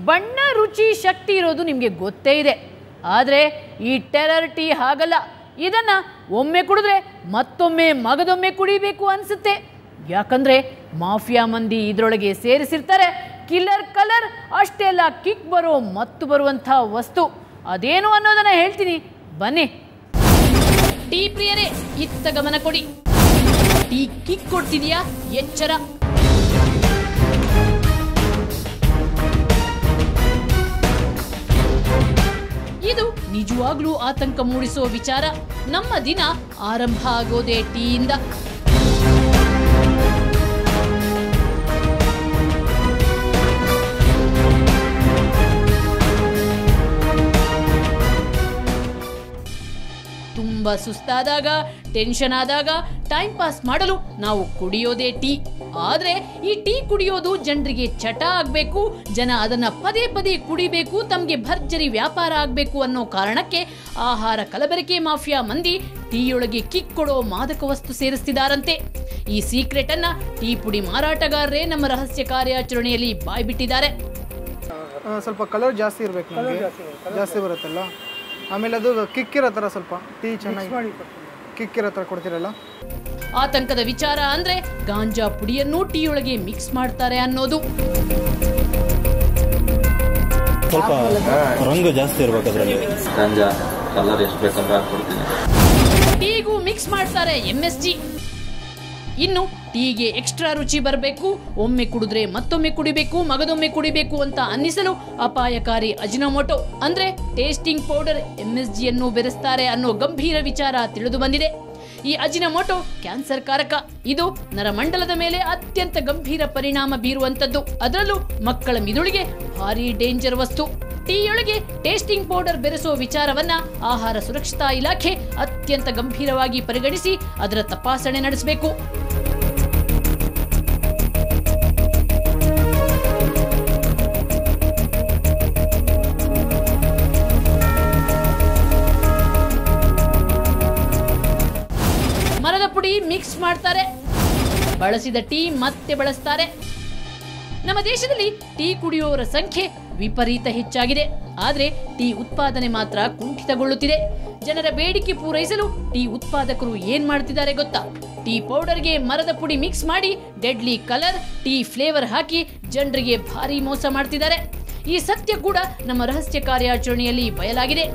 ಬಣ್ಣ ರುಚಿ ಶಕ್ತಿ ಇರೋದು ನಿಮಗೆ ಗೊತ್ತೇ ಇದೆ ಆದರೆ ಈ ಟೆರರ್ ಟೀ ಹಾಗಲ್ಲ ಇದನ್ನು ಒಮ್ಮೆ ಕುಡಿದ್ರೆ ಮತ್ತೊಮ್ಮೆ ಮಗದೊಮ್ಮೆ ಕುಡಿಬೇಕು ಅನಿಸುತ್ತೆ ಯಾಕಂದರೆ ಮಾಫಿಯಾ ಮಂದಿ ಇದರೊಳಗೆ ಸೇರಿಸಿರ್ತಾರೆ ಕಿಲ್ಲರ್ ಕಲರ್ ಅಷ್ಟೆಲ್ಲ ಕಿಕ್ ಬರೋ ಮತ್ತು ಬರುವಂಥ ವಸ್ತು ಅದೇನು ಅನ್ನೋದನ್ನು ಹೇಳ್ತೀನಿ ಬನ್ನಿ ಟೀ ಪ್ರಿಯರೇ ಇತ್ತ ಗಮನ ಕೊಡಿ ಟೀ ಕಿಕ್ ಕೊಡ್ತಿದೆಯಾ ಎಚ್ಚರ ಇದು ನಿಜವಾಗ್ಲೂ ಆತಂಕ ಮೂಡಿಸೋ ವಿಚಾರ ನಮ್ಮ ದಿನ ಆರಂಭ ಆಗೋದೇ ಟೀಯಿಂದ ತುಂಬ ಸುಸ್ತಾದಾಗ ಟೆನ್ಷನ್ ಆದಾಗ ಟೈಮ್ ಪಾಸ್ ಮಾಡಲು ನಾವು ಕುಡಿಯೋದೇ ಟೀ ಆದರೆ ಈ ಟೀ ಕುಡಿಯೋದು ಜನರಿಗೆ ಚಟ ಆಗಬೇಕು ಜನ ಅದನ್ನ ಪದೇ ಪದೇ ಕುಡಿಬೇಕು ತಮಗೆ ಭರ್ಜರಿ ವ್ಯಾಪಾರ ಆಗಬೇಕು ಅನ್ನೋ ಕಾರಣಕ್ಕೆ ಆಹಾರ ಕಲಬೆರಕೆ ಮಾಫಿಯಾ ಮಂದಿ ಟೀಯೊಳಗೆ ಕಿಕ್ ಕೊಡೋ ಮಾದಕ ವಸ್ತು ಸೇರಿಸ್ತಿದಾರಂತೆ ಈ ಸೀಕ್ರೆಟ್ ಅನ್ನ ಟೀ ಪುಡಿ ಮಾರಾಟಗಾರರೇ ನಮ್ಮ ರಹಸ್ಯ ಕಾರ್ಯಾಚರಣೆಯಲ್ಲಿ ಬಾಯ್ಬಿಟ್ಟಿದ್ದಾರೆ ಆ, ಸ್ವಲ್ಪ ಕಲರ್ ಜಾಸ್ತಿ ಇರಬೇಕು ನಮಗೆ ಜಾಸ್ತಿ ಬರುತ್ತಲ್ಲ ಆಮೇಲೆ ಅದು ಕಿಕ್ ಇರೋ ಥರ ಸ್ವಲ್ಪ ಟೀ ಚೆನ್ನಾಗಿ ಕಿಕ್ ಇರೋ ಥರ ಕೊಡ್ತೀರಲ್ಲ ಆತಂಕದ ವಿಚಾರ ಅಂದ್ರೆ ಗಾಂಜಾ ಪುಡಿಯನ್ನು ಟೀಯೊಳಗೆ ಮಿಕ್ಸ್ ಮಾಡ್ತಾರೆ ಅನ್ನೋದು ಸ್ವಲ್ಪ ರಂಗು ಜಾಸ್ತಿ ಇರ್ಬೇಕು ಅದರಲ್ಲಿ ಗಾಂಜಾ ಕಲರ್ ಎಷ್ಟು ಬೇಕಂದ್ರೆ ಹಾಕ್ಕೊಡ್ತೀನಿ ಟೀಗೂ ಮಿಕ್ಸ್ ಮಾಡ್ತಾರೆ ಎಂ ಎಸ್ ಜಿ ಇನ್ನು ಟೀಗೆ ಎಕ್ಸ್ಟ್ರಾ ರುಚಿ ಬರಬೇಕು ಒಮ್ಮೆ ಕುಡಿದ್ರೆ ಮತ್ತೊಮ್ಮೆ ಕುಡಿಬೇಕು ಮಗದೊಮ್ಮೆ ಕುಡಿಬೇಕು ಅಂತ ಅನ್ನಿಸಲು ಅಪಾಯಕಾರಿ ಅಜಿನೋಮೋಟೊ ಅಂದ್ರೆ ಟೇಸ್ಟಿಂಗ್ ಪೌಡರ್ ಎಂ ಎಸ್ ಜಿಯನ್ನು ಬೆರೆಸ್ತಾರೆ ಅನ್ನೋ ಗಂಭೀರ ವಿಚಾರ ತಿಳಿದು ಬಂದಿದೆ ಈ ಅಜಿನಮೋಟೊ ಕ್ಯಾನ್ಸರ್ ಕಾರಕ ಇದು ನರಮಂಡಲದ ಮೇಲೆ ಅತ್ಯಂತ ಗಂಭೀರ ಪರಿಣಾಮ ಬೀರುವಂತದ್ದು ಅದರಲ್ಲೂ ಮಕ್ಕಳ ಮಿದುಳಿಗೆ ಭಾರಿ ಡೇಂಜರ್ ವಸ್ತು ಟೀಯೊಳಗೆ ಟೇಸ್ಟಿಂಗ್ ಪೌಡರ್ ಬೆರೆಸುವ ವಿಚಾರವನ್ನ ಆಹಾರ ಸುರಕ್ಷತಾ ಇಲಾಖೆ ಅತ್ಯಂತ ಗಂಭೀರವಾಗಿ ಪರಿಗಣಿಸಿ ಅದರ ತಪಾಸಣೆ ನಡೆಸಬೇಕು ಮರದ ಪುಡಿ ಮಿಕ್ಸ್ ಮಾಡ್ತಾರೆ ಬಳಸಿದ ಟೀ ಮತ್ತೆ ಬಳಸ್ತಾರೆ ನಮ್ಮ ದೇಶದಲ್ಲಿ ಟೀ ಕುಡಿಯುವವರ ಸಂಖ್ಯೆ ವಿಪರೀತ ಹೆಚ್ಚಾಗಿದೆ ಆದರೆ ಟೀ ಉತ್ಪಾದನೆ ಮಾತ್ರ ಕುಂಠಿತಗೊಳ್ಳುತ್ತಿದೆ ಜನರ ಬೇಡಿಕೆ ಪೂರೈಸಲು ಟೀ ಉತ್ಪಾದಕರು ಏನ್ ಮಾಡ್ತಿದ್ದಾರೆ ಗೊತ್ತಾ ಟೀ ಪೌಡರ್ಗೆ ಮರದ ಪುಡಿ ಮಿಕ್ಸ್ ಮಾಡಿ ಡೆಡ್ಲಿ ಕಲರ್ ಟೀ ಫ್ಲೇವರ್ ಹಾಕಿ ಜನರಿಗೆ ಭಾರಿ ಮೋಸ ಮಾಡ್ತಿದ್ದಾರೆ ಈ ಸತ್ಯ ಕೂಡ ನಮ್ಮ ರಹಸ್ಯ ಕಾರ್ಯಾಚರಣೆಯಲ್ಲಿ ಬಯಲಾಗಿದೆ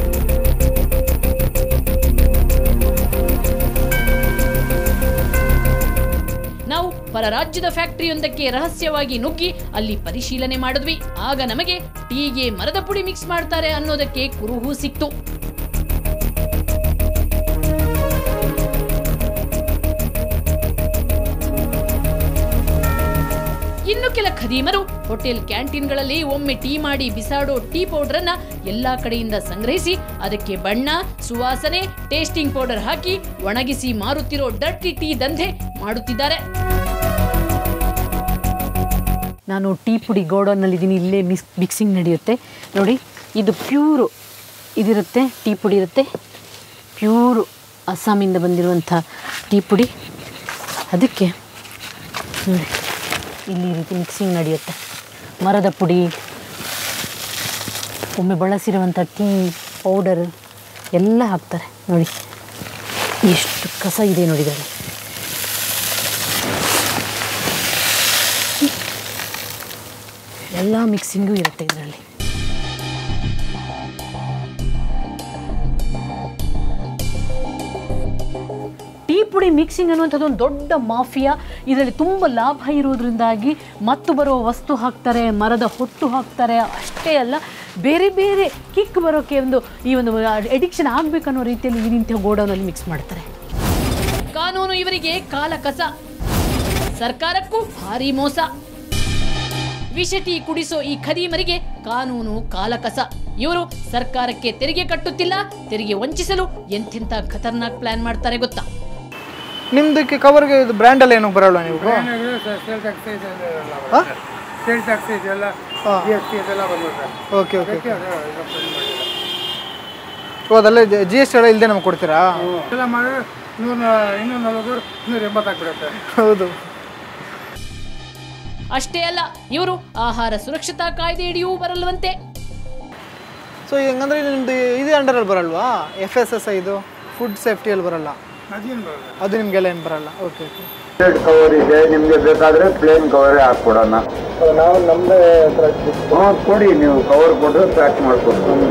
ನಾವು ಪರ ರಾಜ್ಯದ ಫ್ಯಾಕ್ಟರಿಯೊಂದಕ್ಕೆ ರಹಸ್ಯವಾಗಿ ನುಗ್ಗಿ ಅಲ್ಲಿ ಪರಿಶೀಲನೆ ಮಾಡಿದ್ವಿ ಆಗ ನಮಗೆ ಟೀಗೆ ಮರದ ಪುಡಿ ಮಿಕ್ಸ್ ಮಾಡ್ತಾರೆ ಅನ್ನೋದಕ್ಕೆ ಕುರುಹು ಸಿಕ್ತು ಇನ್ನು ಕೆಲ ಖದೀಮರು ಹೋಟೆಲ್ ಕ್ಯಾಂಟೀನ್ಗಳಲ್ಲಿ ಒಮ್ಮೆ ಟೀ ಮಾಡಿ ಬಿಸಾಡೋ ಟೀ ಪೌಡರ್ ಅನ್ನ ಎಲ್ಲಾ ಕಡೆಯಿಂದ ಸಂಗ್ರಹಿಸಿ ಅದಕ್ಕೆ ಬಣ್ಣ ಸುವಾಸನೆ ಟೇಸ್ಟಿಂಗ್ ಪೌಡರ್ ಹಾಕಿ ಒಣಗಿಸಿ ಮಾರುತ್ತಿರೋ ಡರ್ಟಿ ಟೀ ದಂಧೆ ಮಾಡುತ್ತಿದ್ದಾರೆ ನಾನು ಟೀ ಪುಡಿ ಗೋಡೌನ್ನಲ್ಲಿದ್ದೀನಿ ಇಲ್ಲೇ ಮಿಕ್ಸ್ ಮಿಕ್ಸಿಂಗ್ ನಡೆಯುತ್ತೆ ನೋಡಿ ಇದು ಪ್ಯೂರು ಇದಿರುತ್ತೆ ಟೀ ಪುಡಿ ಇರುತ್ತೆ ಪ್ಯೂರು ಅಸ್ಸಾಮಿಂದ ಬಂದಿರುವಂಥ ಟೀ ಪುಡಿ ಅದಕ್ಕೆ ನೋಡಿ ಇಲ್ಲಿ ಈ ರೀತಿ ಮಿಕ್ಸಿಂಗ್ ನಡೆಯುತ್ತೆ ಮರದ ಪುಡಿ ಒಮ್ಮೆ ಬಳಸಿರುವಂಥ ಟೀ ಪೌಡರ್ ಎಲ್ಲ ಹಾಕ್ತಾರೆ ನೋಡಿ ಎಷ್ಟು ಕಸ ಇದೆ ನೋಡಿದ್ದಾರೆ ಎಲ್ಲ ಮಿಕ್ಸಿಂಗು ಇರುತ್ತೆ ಇದರಲ್ಲಿ ಟೀ ಪುಡಿ ಮಿಕ್ಸಿಂಗ್ ಅನ್ನುವಂಥದ್ದು ಒಂದು ದೊಡ್ಡ ಮಾಫಿಯಾ ಇದರಲ್ಲಿ ತುಂಬ ಲಾಭ ಇರೋದ್ರಿಂದಾಗಿ ಮತ್ತು ಬರುವ ವಸ್ತು ಹಾಕ್ತಾರೆ ಮರದ ಹೊಟ್ಟು ಹಾಕ್ತಾರೆ ಅಷ್ಟೇ ಅಲ್ಲ ಬೇರೆ ಬೇರೆ ಕಿಕ್ ಬರೋಕ್ಕೆ ಒಂದು ಈ ಒಂದು ಎಡಿಕ್ಷನ್ ಆಗಬೇಕನ್ನೋ ರೀತಿಯಲ್ಲಿ ಈ ರೀತಿಯ ಗೋಡೌನಲ್ಲಿ ಮಿಕ್ಸ್ ಮಾಡ್ತಾರೆ ಕಾನೂನು ಇವರಿಗೆ ಕಾಲ ಕಸ ಸರ್ಕಾರಕ್ಕೂ ಭಾರಿ ಮೋಸ ವಿಷ ಟೀ ಕುಡಿಸೋ ಈ ಖದೀಮರಿಗೆ ಕಾನೂನು ಕಾಲಕಸ ಇವರು ಸರ್ಕಾರಕ್ಕೆ ತೆರಿಗೆ ಕಟ್ಟುತ್ತಿಲ್ಲ ತೆರಿಗೆ ವಂಚಿಸಲು ಎಂತೆಂಥ ಖತರ್ನಾಕ್ ಪ್ಲಾನ್ ಮಾಡ್ತಾರೆ ಗೊತ್ತಾ ನಿಮ್ದಕ್ಕೆ ಕವರ್ಗೆ ಇದು ಬ್ರ್ಯಾಂಡಲ್ಲಿ ಏನಕ್ಕೆ ಬರಲ್ಲ ನೀವು ಸೇಲ್ ಟ್ಯಾಕ್ಸ್ ಇದೆಲ್ಲ ಸೇಲ್ ಟ್ಯಾಕ್ಸ್ ಇದೆಲ್ಲ ಜಿ ಎಸ್ ಟಿ ಇದೆಲ್ಲ ಬಂದಿದೆ ಓಕೆ ಓಕೆ ಅದಕ್ಕೆ ಅದು ಇದು ಬಂದ್ ಮಾಡಿಲ್ಲ. ಸೊ ಅದಲ್ಲೇ ಜಿ ಎಸ್ ಟಿ ಎಲ್ಲ ಇಲ್ಲದೆ ನಮ್ಗೆ ಕೊಡ್ತೀರಾ ಎಲ್ಲ ಮಾಡಿದ್ರೆ ನೂರ ಇನ್ನೂರ ನಲ್ವತ್ತು ನೂರ ಎಂಬತ್ತು ಹಾಕ್ಬಿಡುತ್ತೆ ಹೌದು ಅಷ್ಟೇ ಅಲ್ಲ ಇವರು ಆಹಾರ ಸುರಕ್ಷತಾ ಕಾಯ್ದೆಯಡಿಯೂ ಬರಲ್ವಂತೆ ಸೊ ಹಂಗಂದ್ರೆ ನಿಮ್ದು ಇದು ಅಂಡರಲ್ಲಿ ಬರಲ್ವಾ ಎಫ್ ಎಸ್ ಎಸ್ ಐ ಇದು ಫುಡ್ ಸೇಫ್ಟಿಯಲ್ಲಿ ಬರಲ್ಲ ಅದೇನು ಬರಲ್ಲ ಅದು ನಿಮಗೆಲ್ಲ ಏನು ಬರಲ್ಲ ಓಕೆ ಓಕೆ ಕವರ್ ಇದೆ ನಿಮ್ಗೆ ಬೇಕಾದ್ರೆ ಪ್ಲೇನ್ ಕವರೇ ಹಾಕ್ಕೊಡೋಣ ನಾವು ನಮ್ದೇ ಹಾಂ ಕೊಡಿ ನೀವು ಕವರ್ ಕೊಟ್ಟರೆ ಪ್ಯಾಕ್ ಮಾಡ್ಕೊಡ್ತೀವಿ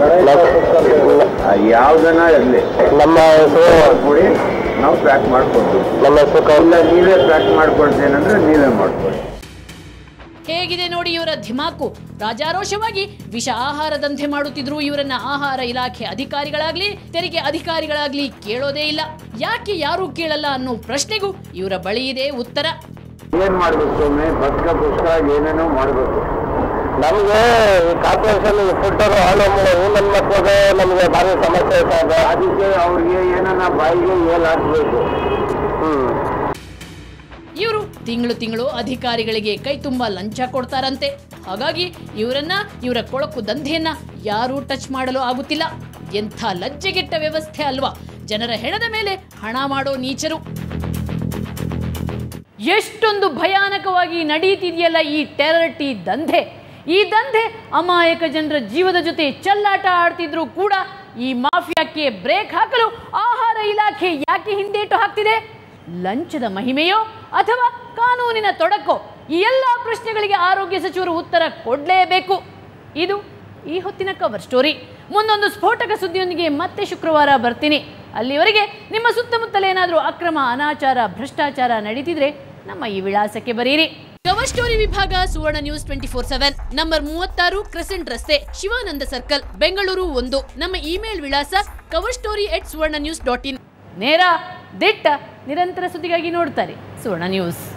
ಯಾವ್ದನ ಇರಲಿ ನಮ್ಮ ಕೊಡಿ ನಾವು ಪ್ಯಾಕ್ ಮಾಡ್ಕೊಡ್ತೀವಿ ನಮ್ಮ ಇಲ್ಲ ನೀವೇ ಪ್ಯಾಕ್ ಮಾಡ್ಕೊಡ್ತೇನೆ ಅಂದ್ರೆ ನೀವೇ ಮಾಡ್ಕೊಡಿ ಹೇಗಿದೆ ನೋಡಿ ಇವರ ಧಿಮಾಕು ರಾಜಾರೋಷವಾಗಿ ವಿಷ ಆಹಾರ ದಂಧೆ ಮಾಡುತ್ತಿದ್ರು ಇವರನ್ನ ಆಹಾರ ಇಲಾಖೆ ಅಧಿಕಾರಿಗಳಾಗ್ಲಿ ತೆರಿಗೆ ಅಧಿಕಾರಿಗಳಾಗ್ಲಿ ಕೇಳೋದೇ ಇಲ್ಲ ಯಾಕೆ ಯಾರೂ ಕೇಳಲ್ಲ ಅನ್ನೋ ಪ್ರಶ್ನೆಗೂ ಇವರ ಬಳಿ ಇದೆ ಉತ್ತರ ಏನ್ ಮಾಡ್ಬೇಕು ಸ್ವಾಮಿ ಬದುಕ ಪುಸ್ತಕ ಏನೇನೋ ಮಾಡ್ಬೇಕು ನಮಗೆ ಕಾರ್ಪೊರೇಷನ್ ಫುಡ್ ಹಾಳು ಮಾಡೋದು ನನ್ನ ಮಕ್ಕಳಿಗೆ ನಮಗೆ ಭಾರಿ ಸಮಸ್ಯೆ ಇದೆ ಅದಕ್ಕೆ ಅವ್ರಿಗೆ ಏನನ್ನ ಬಾಯಿಗೆ ಏಲ್ ಹಾಕ್ಬೇಕು ಹ್ಮ್ ಇವರು ತಿಂಗಳು ತಿಂಗಳು ಅಧಿಕಾರಿಗಳಿಗೆ ಕೈ ತುಂಬ ಲಂಚ ಕೊಡ್ತಾರಂತೆ ಹಾಗಾಗಿ ಇವರನ್ನ ಇವರ ಕೊಳಕು ದಂಧೆಯನ್ನ ಯಾರೂ ಟಚ್ ಮಾಡಲು ಆಗುತ್ತಿಲ್ಲ ಎಂಥ ಲಜ್ಜೆಗೆಟ್ಟ ವ್ಯವಸ್ಥೆ ಅಲ್ವಾ ಜನರ ಹೆಣದ ಮೇಲೆ ಹಣ ಮಾಡೋ ನೀಚರು ಎಷ್ಟೊಂದು ಭಯಾನಕವಾಗಿ ನಡೀತಿದೆಯಲ್ಲ ಈ ಟೆರರ್ ಟೀ ದಂಧೆ ಈ ದಂಧೆ ಅಮಾಯಕ ಜನರ ಜೀವದ ಜೊತೆ ಚೆಲ್ಲಾಟ ಆಡ್ತಿದ್ರು ಕೂಡ ಈ ಮಾಫಿಯಾಕ್ಕೆ ಬ್ರೇಕ್ ಹಾಕಲು ಆಹಾರ ಇಲಾಖೆ ಯಾಕೆ ಹಿಂದೇಟು ಹಾಕ್ತಿದೆ ಲಂಚದ ಮಹಿಮೆಯೋ ಅಥವಾ ಕಾನೂನಿನ ತೊಡಕೋ ಈ ಎಲ್ಲ ಪ್ರಶ್ನೆಗಳಿಗೆ ಆರೋಗ್ಯ ಸಚಿವರು ಉತ್ತರ ಕೊಡಲೇಬೇಕು ಇದು ಈ ಹೊತ್ತಿನ ಕವರ್ ಸ್ಟೋರಿ ಮುಂದೊಂದು ಸ್ಫೋಟಕ ಸುದ್ದಿಯೊಂದಿಗೆ ಮತ್ತೆ ಶುಕ್ರವಾರ ಬರ್ತೀನಿ ಅಲ್ಲಿವರೆಗೆ ನಿಮ್ಮ ಸುತ್ತಮುತ್ತಲೇನಾದರೂ ಅಕ್ರಮ ಅನಾಚಾರ ಭ್ರಷ್ಟಾಚಾರ ನಡೀತಿದ್ರೆ ನಮ್ಮ ಈ ವಿಳಾಸಕ್ಕೆ ಬರೀರಿ ಕವರ್ ಸ್ಟೋರಿ ವಿಭಾಗ Suvarna news twenty four seven number ಮೂವತ್ತಾರು ಕ್ರೆಸೆಂಟ್ ರಸ್ತೆ ಶಿವಾನಂದ ಸರ್ಕಲ್ ಬೆಂಗಳೂರು ಒಂದು ನಮ್ಮ ಇಮೇಲ್ ವಿಳಾಸ cover story at Suvarna news dot in ನೇರ ದಿಟ್ಟ ನಿರಂತರ ಸುದ್ದಿಗಾಗಿ ನೋಡ್ತಾರೆ ಸುವರ್ಣ ನ್ಯೂಸ್